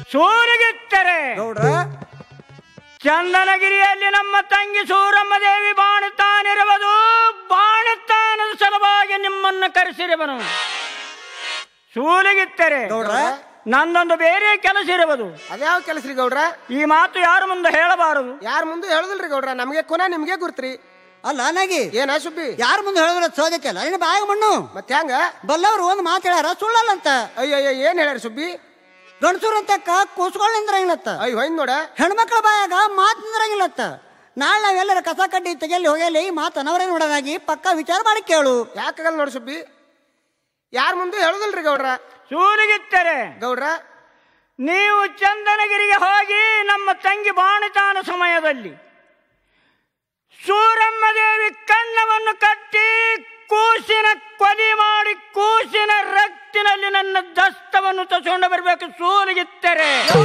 ಸೂರಿಗಿತ್ತರೆ ಗೌಡ್ರ ಚಂದನಗಿರಿಯಲ್ಲಿ ನಮ್ಮ ತಂಗಿ ಸೂರಮ್ಮ ದೇವಿ ಬಾಣುತ್ತಾನಿರುವುದು ಬಾಣುತ್ತಾನದ ಸಲುವಾಗಿ ನಿಮ್ಮನ್ನು ಕರೆಸಿರುವನು ಸೂಲಿಗಿತ್ತರೆ ಗೌಡ್ರ ನಂದೊಂದು ಬೇರೆ ಕೆಲಸ ಇರುವುದು ಅದ್ಯಾವ ಕೆಲಸ ರೀ ಗೌಡ್ರ ಈ ಮಾತು ಯಾರ ಮುಂದೆ ಹೇಳಬಾರದು ಯಾರ ಮುಂದೆ ಹೇಳುದಿಲ್ರಿ ಗೌಡ್ರ ನಮಗೆ ಕೊನ ನಿಮ್ಗೆ ಗುರ್ತ್ರಿ ಅಲ್ಲ ನಾಗಿ ಏನ ಸುಬ್ಬಿ ಯಾರ ಮುಂದೆ ಹೇಳಿದ್ರೆ ಸೋದಕ್ಕೆ ಅಲ್ಲ ನಿನ್ನ ಬಾಯಾಗ ಮಣ್ಣು ಮತ್ತೆ ಹೆಂಗ ಬಲ್ಲವ್ರು ಒಂದು ಮಾತು ಹೇಳ್ಯಾರ ಸುಳ್ಳಲ್ಲ ಅಂತ ಅಯ್ಯಯ್ಯ ಏನ್ ಹೇಳ್ಯಾರ ಸುಬ್ಬಿ ಗಂಡಸೂರ್ ಅಂತಕ್ಕ ಕೂಸ್ಕೊಳ್ಳ ನಿಂದ್ರಂಗಿಲ್ಲತ್ತ ಅಯ್ಯ ಹೊಯ್ನ್ ನೋಡ ಹೆಣ್ಮಕ್ಳ ಬಾಯಾಗ ಮಾತು ನಿಂದ್ರಂಗಿಲ್ಲತ್ತ ನಾಳೆ ನಾವೆಲ್ಲರ ಕಸ ಕಡ್ಡಿ ತೆಗೆಯಲ್ಲಿ ಹೋಗಲಿ ಈ ಮಾತು ಅನವರೇ ನೋಡೋದಾಗಿ ಪಕ್ಕ ವಿಚಾರ ಮಾಡಿ ಕೇಳು ಯಾಕಾಗಲ್ಲ ನೋಡಿ ಸುಬ್ಬಿ ಯಾರ ಮುಂದೆ ಹೇಳುದಿಲ್ರಿ ಗೌಡ್ರ ಸೂಲಿಗಿತ್ತರೆ ಗೌಡ್ರ ನೀವು ಚಂದನಗಿರಿಗೆ ಹೋಗಿ ನಮ್ಮ ತಂಗಿ ಬಾಣುತಾನ ಸಮಯದಲ್ಲಿ ಸೂರಮ್ಮ ದೇವಿ ಕಣ್ಣವನ್ನು ಕಟ್ಟಿ ಕೂಸಿನ ಕೊಲಿ ಮಾಡಿ ಕೂಸಿನ ರಕ್ತಿನಲ್ಲಿ ನನ್ನ ದಸ್ತವನ್ನು ತಗೊಂಡು ಬರಬೇಕು ಸೂಲಿಗಿತ್ತರೆ